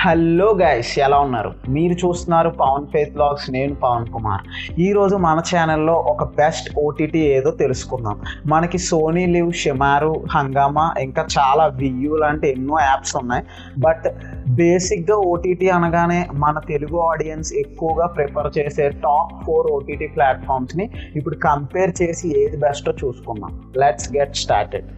hello guys ఎలా ఉన్నారు మీరు చూస్తున్నారు పవన్ ఫేత్ బ్లాగ్స్ నేను పవన్ కుమార్ ఈరోజు మన ఛానల్లో ఒక బెస్ట్ ఓటీటీ ఏదో తెలుసుకుందాం మనకి సోనీ లివ్ షిమారు హంగామా ఇంకా చాలా వియూ లాంటి ఎన్నో యాప్స్ ఉన్నాయి బట్ బేసిక్గా ఓటీటీ అనగానే మన తెలుగు ఆడియన్స్ ఎక్కువగా ప్రిఫర్ చేసే టాప్ ఫోర్ ఓటీటీ ప్లాట్ఫామ్స్ని ఇప్పుడు కంపేర్ చేసి ఏది బెస్టో చూసుకుందాం లెట్స్ గెట్ స్టార్టెడ్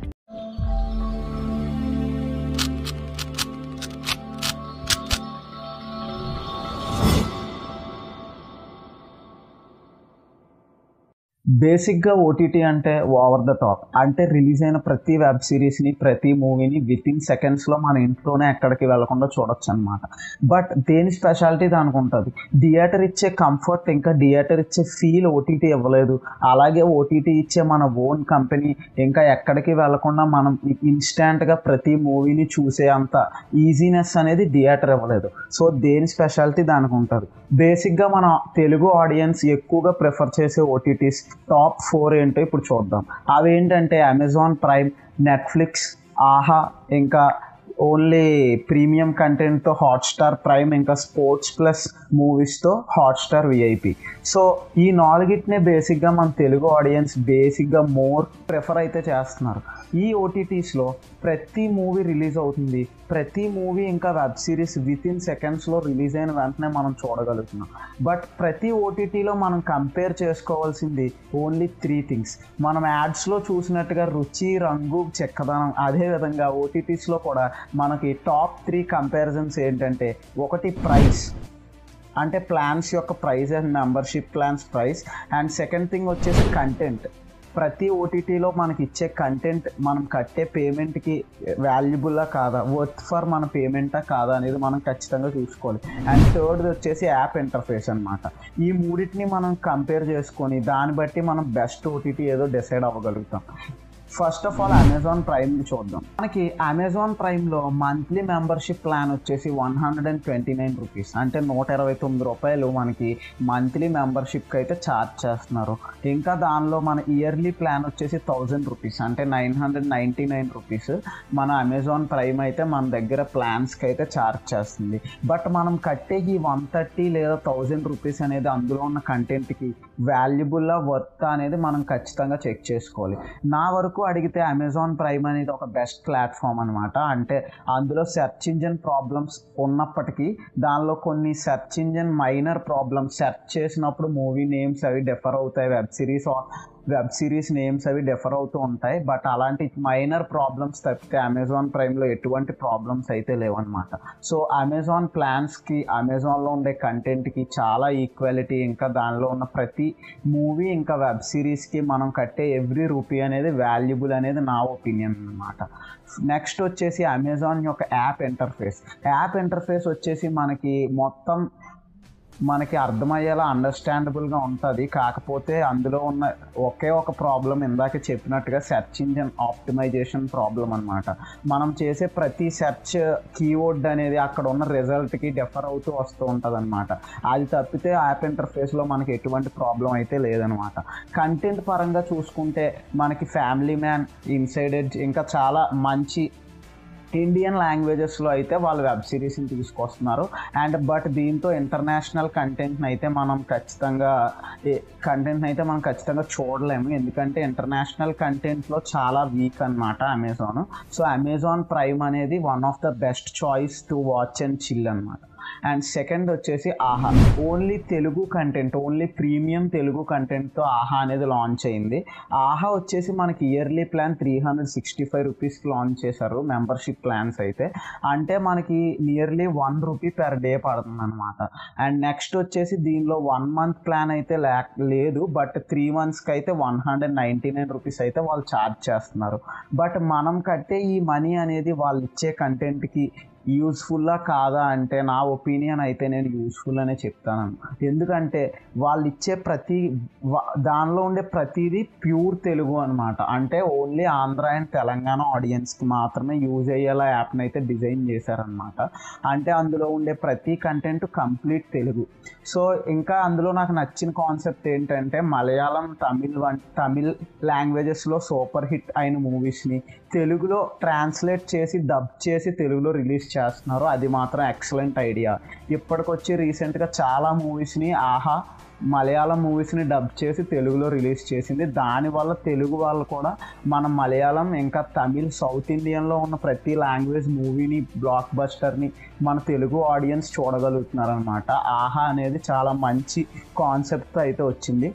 బేసిక్గా ఓటీటీ అంటే ఓవర్ ద టాప్ అంటే రిలీజ్ అయిన ప్రతి వెబ్ సిరీస్ని ప్రతి మూవీని విత్ ఇన్ సెకండ్స్లో మన ఇంట్లోనే ఎక్కడికి వెళ్లకుండా చూడొచ్చు అనమాట బట్ దేని స్పెషాలిటీ దానికి ఉంటుంది థియేటర్ ఇచ్చే కంఫర్ట్ ఇంకా థియేటర్ ఇచ్చే ఫీల్ ఓటీటీ ఇవ్వలేదు అలాగే ఓటీటీ ఇచ్చే మన ఓన్ కంపెనీ ఇంకా ఎక్కడికి వెళ్లకుండా మనం ఇన్స్టాంట్గా ప్రతి మూవీని చూసే అంత ఈజీనెస్ అనేది థియేటర్ ఇవ్వలేదు సో దేని స్పెషాలిటీ దానికి ఉంటుంది బేసిక్గా మన తెలుగు ఆడియన్స్ ఎక్కువగా ప్రిఫర్ చేసే ఓటీటీస్ టాప్ ఫోర్ ఏంటో ఇప్పుడు చూద్దాం అవి ఏంటంటే అమెజాన్ ప్రైమ్ నెట్ఫ్లిక్స్ ఆహా ఇంకా ఓన్లీ ప్రీమియం కంటెంట్తో హాట్స్టార్ ప్రైమ్ ఇంకా స్పోర్ట్స్ ప్లస్ మూవీస్తో హాట్స్టార్ విఐపి సో ఈ నాలుగిటినే బేసిక్గా మన తెలుగు ఆడియన్స్ బేసిక్గా మోర్ ప్రిఫర్ అయితే చేస్తున్నారు ఈ ఓటీటీస్లో ప్రతి మూవీ రిలీజ్ అవుతుంది ప్రతి మూవీ ఇంకా వెబ్ సిరీస్ విత్ ఇన్ సెకండ్స్లో రిలీజ్ అయిన వెంటనే మనం చూడగలుగుతున్నాం బట్ ప్రతి ఓటీటీలో మనం కంపేర్ చేసుకోవాల్సింది ఓన్లీ త్రీ థింగ్స్ మనం యాడ్స్లో చూసినట్టుగా రుచి రంగు చెక్కదనం అదేవిధంగా ఓటీటీస్లో కూడా మనకి టాప్ త్రీ కంపారిజన్స్ ఏంటంటే ఒకటి ప్రైస్ అంటే ప్లాన్స్ యొక్క price and membership plans price and second thing వచ్చేసి కంటెంట్ ప్రతి ఓటీటీలో మనకి ఇచ్చే కంటెంట్ మనం కట్టే పేమెంట్కి వాల్యుబుల్లా కాదా వర్త్ ఫర్ మన పేమెంటా కాదా అనేది మనం ఖచ్చితంగా చూసుకోవాలి అండ్ థర్డ్ వచ్చేసి యాప్ ఇంటర్ఫేస్ అనమాట ఈ మూడింటిని మనం కంపేర్ చేసుకొని దాన్ని బట్టి మనం బెస్ట్ ఓటీటీ ఏదో డిసైడ్ అవ్వగలుగుతాం first of all Amazon Prime చూద్దాం మనకి అమెజాన్ ప్రైమ్లో మంత్లీ మెంబర్షిప్ ప్లాన్ వచ్చేసి one hundred and twenty nine rupees అంటే నూట ఇరవై తొమ్మిది రూపాయలు మనకి మంత్లీ మెంబర్షిప్కి అయితే ఛార్జ్ చేస్తున్నారు ఇంకా దానిలో మన ఇయర్లీ ప్లాన్ వచ్చేసి థౌజండ్ రూపీస్ అంటే nine hundred ninety nine rupees మన అమెజాన్ ప్రైమ్ అయితే మన దగ్గర ప్లాన్స్కి అయితే ఛార్జ్ చేస్తుంది బట్ మనం కట్టే ఈ వన్ థర్టీ లేదా థౌజండ్ రూపీస్ అనేది అందులో ఉన్న కంటెంట్కి వాల్యుబుల్లా వర్త్ అనేది మనం ఖచ్చితంగా చెక్ చేసుకోవాలి నా వరకు అడిగితే అమెజాన్ ప్రైమ్ అనేది ఒక బెస్ట్ ప్లాట్ఫామ్ అనమాట అంటే అందులో సెర్చ్ ఇంజన్ ప్రాబ్లమ్స్ ఉన్నప్పటికీ దానిలో కొన్ని search engine minor problems search చేసినప్పుడు మూవీ నేమ్స్ అవి డిఫర్ అవుతాయి web series web series names అవి డిఫర్ అవుతూ ఉంటాయి బట్ అలాంటి మైనర్ ప్రాబ్లమ్స్ తప్పితే అమెజాన్ ప్రైమ్లో ఎటువంటి ప్రాబ్లమ్స్ అయితే లేవన్నమాట సో అమెజాన్ ప్లాన్స్కి అమెజాన్లో ఉండే కంటెంట్కి చాలా ఈక్వాలిటీ ఇంకా దానిలో ఉన్న ప్రతి మూవీ ఇంకా వెబ్ సిరీస్కి మనం కట్టే ఎవ్రీ రూపీ అనేది వాల్యుబుల్ అనేది నా ఒపీనియన్ అనమాట నెక్స్ట్ వచ్చేసి అమెజాన్ యొక్క యాప్ ఇంటర్ఫేస్ యాప్ ఇంటర్ఫేస్ వచ్చేసి మనకి మొత్తం మనకి అర్థమయ్యేలా అండర్స్టాండబుల్గా ఉంటుంది కాకపోతే అందులో ఉన్న ఒకే ఒక ప్రాబ్లం ఇందాక చెప్పినట్టుగా సెర్చ్ ఇంజన్ ఆప్టిమైజేషన్ ప్రాబ్లం అనమాట మనం చేసే ప్రతి సెర్చ్ కీవర్డ్ అనేది అక్కడ ఉన్న రిజల్ట్కి డిఫర్ అవుతూ వస్తూ ఉంటుంది అనమాట అది తప్పితే యాప్ ఇంటర్ఫేస్లో మనకి ఎటువంటి ప్రాబ్లం అయితే లేదనమాట కంటెంట్ పరంగా చూసుకుంటే మనకి ఫ్యామిలీ మ్యాన్ ఇన్సైడ్ ఎడ్జ్ ఇంకా చాలా మంచి ఇండియన్ లాంగ్వేజెస్లో అయితే వాళ్ళు వెబ్ సిరీస్ని తీసుకొస్తున్నారు అండ్ బట్ దీంతో ఇంటర్నేషనల్ కంటెంట్ని అయితే మనం ఖచ్చితంగా కంటెంట్ని అయితే మనం ఖచ్చితంగా చూడలేము ఎందుకంటే ఇంటర్నేషనల్ కంటెంట్లో చాలా వీక్ అనమాట అమెజాన్ సో అమెజాన్ ప్రైమ్ అనేది one of the best choice to watch and chill అనమాట అండ్ సెకండ్ వచ్చేసి Aha only Telugu content only premium Telugu కంటెంట్తో ఆహా అనేది లాంచ్ అయింది ఆహా వచ్చేసి మనకి yearly plan three hundred sixty five రూపీస్కి లాంచ్ చేశారు మెంబర్షిప్ ప్లాన్స్ అయితే అంటే మనకి nearly one rupee per day పడుతుంది అనమాట అండ్ నెక్స్ట్ వచ్చేసి దీనిలో వన్ మంత్ ప్లాన్ అయితే లేదు బట్ త్రీ మంత్స్కి అయితే one hundred ninety nine rupees అయితే వాళ్ళు ఛార్జ్ చేస్తున్నారు బట్ మనం కట్టే ఈ మనీ అనేది వాళ్ళు ఇచ్చే కంటెంట్కి యూస్ఫుల్లా కాదా అంటే నా ఒపీనియన్ అయితే నేను యూస్ఫుల్ అనే చెప్తాను ఎందుకంటే వాళ్ళు ఇచ్చే ప్రతి దానిలో ఉండే ప్రతిదీ ప్యూర్ తెలుగు అనమాట అంటే ఓన్లీ ఆంధ్ర అండ్ తెలంగాణ ఆడియన్స్కి మాత్రమే యూజ్ అయ్యేలా యాప్ని అయితే డిజైన్ చేశారనమాట అంటే అందులో ఉండే ప్రతి కంటెంట్ కంప్లీట్ తెలుగు సో ఇంకా అందులో నాకు నచ్చిన కాన్సెప్ట్ ఏంటంటే మలయాళం తమిళ్ వం తమిళ్ లాంగ్వేజెస్లో సూపర్ హిట్ అయిన మూవీస్ని తెలుగులో ట్రాన్స్లేట్ చేసి డబ్ చేసి తెలుగులో రిలీజ్ చేస్తున్నారు అది మాత్రం ఎక్సలెంట్ ఐడియా ఇప్పటికొచ్చి రీసెంట్గా చాలా మూవీస్ని ఆహా మలయాళం మూవీస్ని డబ్ చేసి తెలుగులో రిలీజ్ చేసింది దానివల్ల తెలుగు వాళ్ళు కూడా మన మలయాళం ఇంకా తమిళ్ సౌత్ ఇండియన్లో ఉన్న ప్రతి లాంగ్వేజ్ మూవీని బ్లాక్ బస్టర్ని మన తెలుగు ఆడియన్స్ చూడగలుగుతున్నారు అనమాట ఆహా అనేది చాలా మంచి కాన్సెప్ట్ అయితే వచ్చింది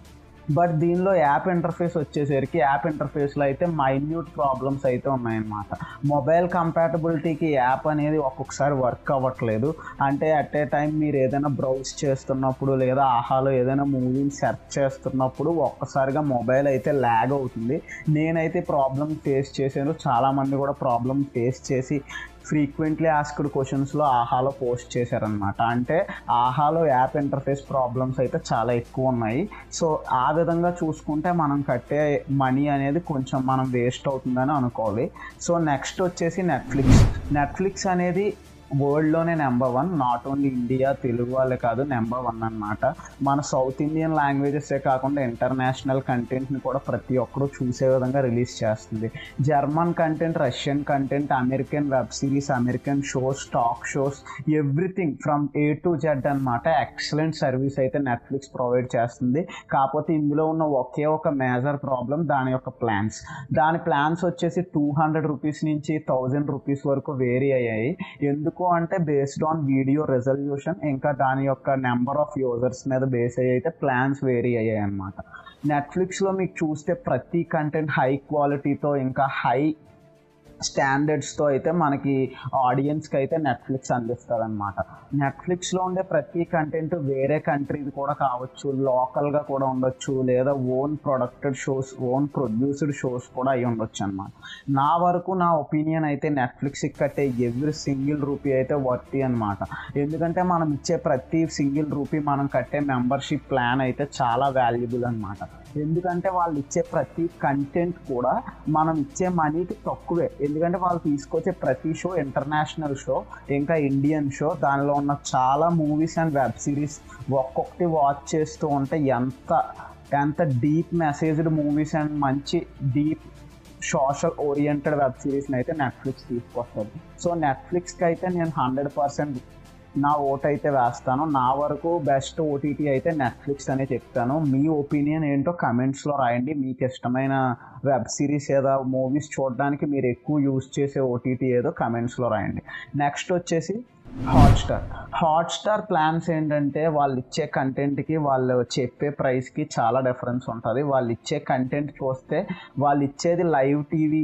బట్ దీనిలో యాప్ ఇంటర్ఫేస్ వచ్చేసరికి యాప్ ఇంటర్ఫేస్లో అయితే మైన్యూట్ ప్రాబ్లమ్స్ అయితే ఉన్నాయన్నమాట మొబైల్ కంపాటబిలిటీకి యాప్ అనేది ఒక్కొక్కసారి వర్క్ అవ్వట్లేదు అంటే అట్ ఏ టైం మీరు ఏదైనా బ్రౌజ్ చేస్తున్నప్పుడు లేదా ఆహాలో ఏదైనా మూవీని సెర్చ్ చేస్తున్నప్పుడు ఒక్కసారిగా మొబైల్ అయితే ల్యాగ్ అవుతుంది నేనైతే ప్రాబ్లమ్ ఫేస్ చేశాను చాలామంది కూడా ప్రాబ్లమ్ ఫేస్ చేసి ఫ్రీక్వెంట్లీ ఆస్క్డ్ క్వశ్చన్స్లో ఆహాలో పోస్ట్ చేశారనమాట అంటే ఆహాలో యాప్ ఇంటర్ఫేస్ ప్రాబ్లమ్స్ అయితే చాలా ఎక్కువ ఉన్నాయి సో ఆ విధంగా చూసుకుంటే మనం కట్టే మనీ అనేది కొంచెం మనం వేస్ట్ అవుతుందని అనుకోవాలి సో నెక్స్ట్ వచ్చేసి నెట్ఫ్లిక్స్ నెట్ఫ్లిక్స్ అనేది వరల్డ్లోనే number one not only India Telugu వాళ్ళే కాదు నెంబర్ వన్ అనమాట మన సౌత్ ఇండియన్ లాంగ్వేజెసే కాకుండా ఇంటర్నేషనల్ కంటెంట్ని కూడా ప్రతి ఒక్కరూ చూసే విధంగా రిలీజ్ చేస్తుంది German content Russian content American web series American shows talk shows everything from A to Z అనమాట ఎక్సలెంట్ సర్వీస్ అయితే నెట్ఫ్లిక్స్ ప్రొవైడ్ చేస్తుంది కాకపోతే ఇందులో ఉన్న ఒకే ఒక మేజర్ ప్రాబ్లం దాని యొక్క ప్లాన్స్ దాని ప్లాన్స్ వచ్చేసి టూ హండ్రెడ్ రూపీస్ నుంచి థౌజండ్ రూపీస్ వరకు వేరీ అయ్యాయి ఎందుకు అంటే బేస్డ్ ఆన్ వీడియో రెజల్యూషన్ ఇంకా దాని యొక్క నెంబర్ ఆఫ్ యూజర్స్ మీద బేస్ అయ్యి అయితే ప్లాన్స్ వేరీ అయ్యాయి అనమాట నెట్ఫ్లిక్స్లో మీకు చూస్తే ప్రతి కంటెంట్ హై క్వాలిటీతో ఇంకా హై స్టాండర్డ్స్తో అయితే మనకి ఆడియన్స్కి అయితే నెట్ఫ్లిక్స్ అందిస్తుంది అనమాట నెట్ఫ్లిక్స్లో ఉండే ప్రతి కంటెంట్ వేరే కంట్రీది కూడా కావచ్చు లోకల్గా కూడా ఉండొచ్చు లేదా own producted shows own produced shows కూడా అయి ఉండొచ్చు అనమాట నా వరకు నా ఒపీనియన్ అయితే నెట్ఫ్లిక్స్కి కట్టే ఎవ్రీ సింగిల్ రూపీ అయితే వర్తి అనమాట ఎందుకంటే మనం ఇచ్చే ప్రతి సింగిల్ రూపీ మనం కట్టే మెంబర్షిప్ ప్లాన్ అయితే చాలా వాల్యుబుల్ అనమాట ఎందుకంటే వాళ్ళు ఇచ్చే ప్రతి కంటెంట్ కూడా మనం ఇచ్చే మనీకి తక్కువే ఎందుకంటే వాళ్ళు తీసుకొచ్చే ప్రతి షో ఇంటర్నేషనల్ షో ఇంకా ఇండియన్ షో దానిలో ఉన్న చాలా మూవీస్ అండ్ వెబ్ సిరీస్ ఒక్కొక్కటి వాచ్ చేస్తూ ఉంటే ఎంత ఎంత డీప్ మెసేజ్డ్ మూవీస్ అండ్ మంచి డీప్ సోషల్ ఓరియంటెడ్ వెబ్ సిరీస్ని అయితే నెట్ఫ్లిక్స్ తీసుకొస్తుంది సో నెట్ఫ్లిక్స్కి అయితే నేను హండ్రెడ్ పర్సెంట్ నా ఓట్ అయితే వేస్తాను నా వరకు బెస్ట్ ఓటీటీ అయితే నెట్ఫ్లిక్స్ అనే చెప్తాను మీ ఒపీనియన్ ఏంటో కమెంట్స్లో రాయండి మీకు ఇష్టమైన వెబ్ సిరీస్ ఏదో మూవీస్ చూడడానికి మీరు ఎక్కువ యూజ్ చేసే ఓటీటీ ఏదో కమెంట్స్లో రాయండి నెక్స్ట్ వచ్చేసి హాట్స్టార్ హాట్స్టార్ ప్లాన్స్ ఏంటంటే వాళ్ళు ఇచ్చే కంటెంట్కి వాళ్ళు చెప్పే ప్రైస్కి చాలా డిఫరెన్స్ ఉంటుంది వాళ్ళు ఇచ్చే కంటెంట్ చూస్తే వాళ్ళు ఇచ్చేది లైవ్ టీవీ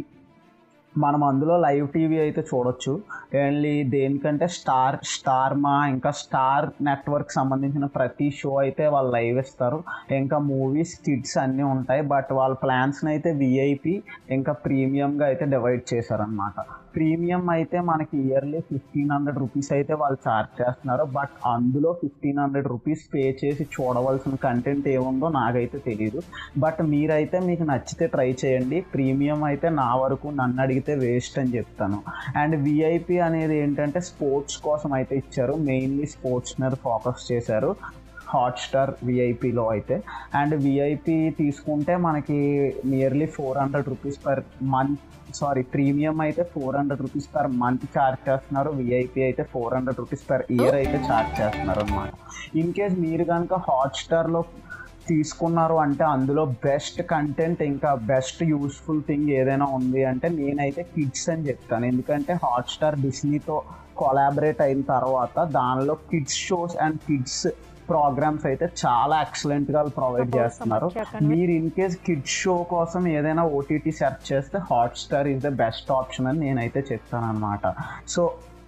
మనం అందులో లైవ్ టీవీ అయితే చూడొచ్చు ఓన్లీ దేనికంటే స్టార్ స్టార్ మా ఇంకా స్టార్ నెట్వర్క్ సంబంధించిన ప్రతి షో అయితే వాళ్ళు లైవ్ ఇస్తారు ఇంకా మూవీస్ కిడ్స్ అన్నీ ఉంటాయి బట్ వాళ్ళ ప్లాన్స్ని అయితే విఐపి ఇంకా ప్రీమియంగా అయితే డివైడ్ చేశారనమాట ప్రీమియం అయితే మనకి ఇయర్లీ ఫిఫ్టీన్ హండ్రెడ్ రూపీస్ అయితే వాళ్ళు ఛార్జ్ చేస్తున్నారు బట్ అందులో ఫిఫ్టీన్ హండ్రెడ్ రూపీస్ పే చేసి చూడవలసిన కంటెంట్ ఏముందో నాకైతే తెలియదు బట్ మీరైతే మీకు నచ్చితే ట్రై చేయండి ప్రీమియం అయితే నా వరకు నన్ను అడిగితే వేస్ట్ అని చెప్తాను అండ్ విఐపి అనేది ఏంటంటే స్పోర్ట్స్ కోసం అయితే ఇచ్చారు మెయిన్లీ స్పోర్ట్స్ మీద ఫోకస్ చేశారు హాట్స్టార్ విఐపిలో అయితే అండ్ విఐపి తీసుకుంటే మనకి nearly four hundred rupees per month sorry premium అయితే four hundred rupees per month charge చేస్తున్నారు విఐపి అయితే four hundred rupees per year అయితే ఛార్జ్ చేస్తున్నారు అనమాట ఇన్ కేస్ మీరు కనుక హాట్స్టార్లో తీసుకున్నారు అంటే అందులో బెస్ట్ కంటెంట్ ఇంకా బెస్ట్ యూస్ఫుల్ థింగ్ ఏదైనా ఉంది అంటే నేనైతే కిడ్స్ అని చెప్తాను ఎందుకంటే హాట్స్టార్ డిస్నీతో కొలాబరేట్ అయిన తర్వాత దానిలో kids shows and kids programs అయితే చాలా ఎక్సలెంట్ గా ప్రొవైడ్ చేస్తున్నారు మీరు ఇన్ కేస్ కిడ్స్ షో కోసం ఏదైనా ఓటీటీ సెర్చ్ చేస్తే Hotstar is the best option అని నేనైతే చెప్తాను అనమాట సో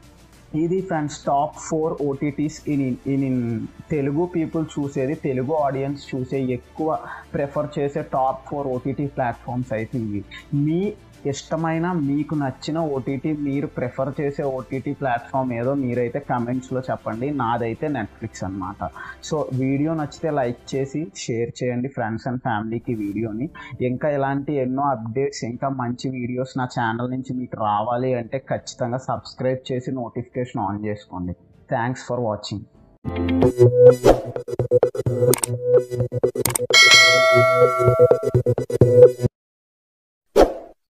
ఇది friends top four OTTs in in in Telugu people చూసేది తెలుగు ఆడియన్స్ చూసే ఎక్కువ ప్రిఫర్ చేసే టాప్ ఫోర్ ఓటీటీ ప్లాట్ఫామ్స్ అయితే ఇవి మీ ఇష్టమైన మీకు నచ్చిన ఓటీటీ మీరు ప్రిఫర్ చేసే ఓటీటీ ప్లాట్ఫామ్ ఏదో మీరైతే కమెంట్స్లో చెప్పండి నాదైతే నెట్ఫ్లిక్స్ అనమాట సో వీడియో నచ్చితే లైక్ చేసి షేర్ చేయండి ఫ్రెండ్స్ అండ్ ఫ్యామిలీకి వీడియోని ఇంకా ఇలాంటి ఎన్నో అప్డేట్స్ ఇంకా మంచి వీడియోస్ నా ఛానల్ నుంచి మీకు రావాలి అంటే ఖచ్చితంగా సబ్స్క్రైబ్ చేసి నోటిఫికేషన్ ఆన్ చేసుకోండి థ్యాంక్స్ ఫర్ వాచింగ్